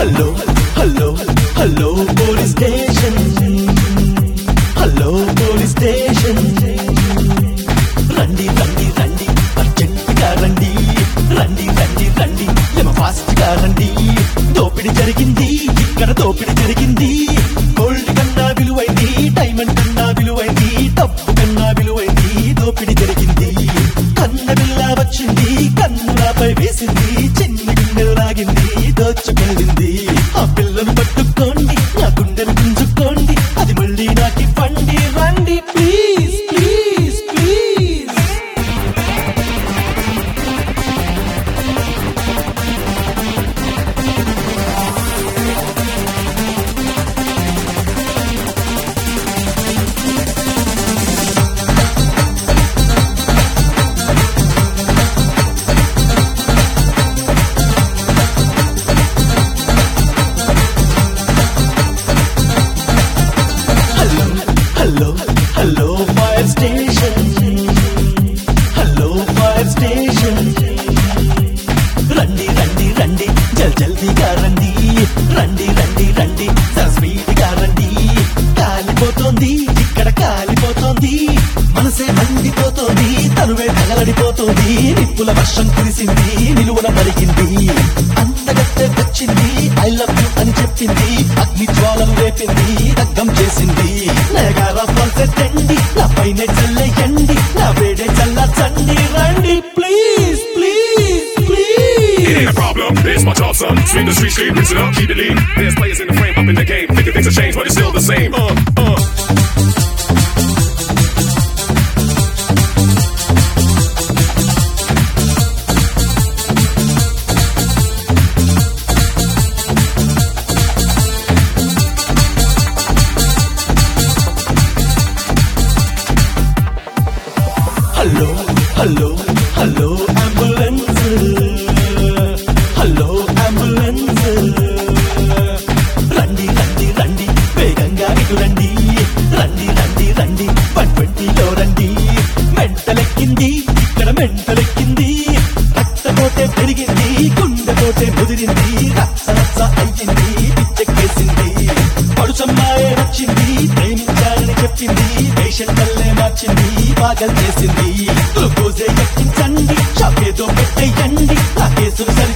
Hello hello hello police station hello police station రండి రండి రండి అర్జెంట్ గా రండి రండి రండి రండి ఎమ ఫాస్ట్ గా రండి దోపిడి జరిగింది ఇక్కడ దోపిడి జరిగింది గోల్డ్ కన్నా విలువైంది డైమండ్ కన్నా విలువైంది డబ్బు కన్నా విలువైంది దోపిడి జరిగింది కన్న బిల్ల వచ్చింది కన్నులపై వేసింది చిన్న గుండెలు లాగింది దోచుకెళ్ళింది ఆ పిల్లను పట్టుకోండి నా గుండెను గుంజుకోండి అది మళ్ళీ నాకి పండి రండి please please please hello hello hello fire station hello fire station రండి రండి రండి జల్ జల్దీగా రండి రండి రండి రండి చాలా స్పీడ్ గా రండి కాలిపోతోంది ఇక్కడ కాలిపోతోంది మనసే మండిపోతోంది తనువే తగలడిపోతోంది నిప్పుల వర్షం కురిసింది నిలువన మరిగింది అందగత్తె వచ్చింది ఐ లవ్ యూ అని చెప్పింది అగ్ని జ్వాలలు రేపింది దగ్ధం చేసింది నగార తెండి నా పైన చల్లెయ్యండి నా వేడే చల్లచండి రండి please please It please ain't a problem, it's my job, son. Swing the street, street, mix it up, keep it lean. There's players in the frame, up in the game. Thinking things have changed, but it's still the same. Uh, uh. Hello hello hello ambulance hello ambulance రండి రండి రండి వేగంగా ఇటు రండి రండి రండి రండి one ట్వంటీలో రండి మెంటలెక్కింది ఇక్కడ మెంటలెక్కింది రక్తపోతే పెరిగింది గుండెపోతే ముదిరింది రచ్చ రచ్చ అయ్యింది పిచ్చెక్కేసింది పడుసమ్మాయే వచ్చింది ప్రేమించాలని చెప్పింది పేషెంట్ వల్లే మార్చింది పాగల్ చేసింది గ్లూకోజే ఎక్కించండి షాప్ ఏదో పెట్టేయండి నా కేసులు సరి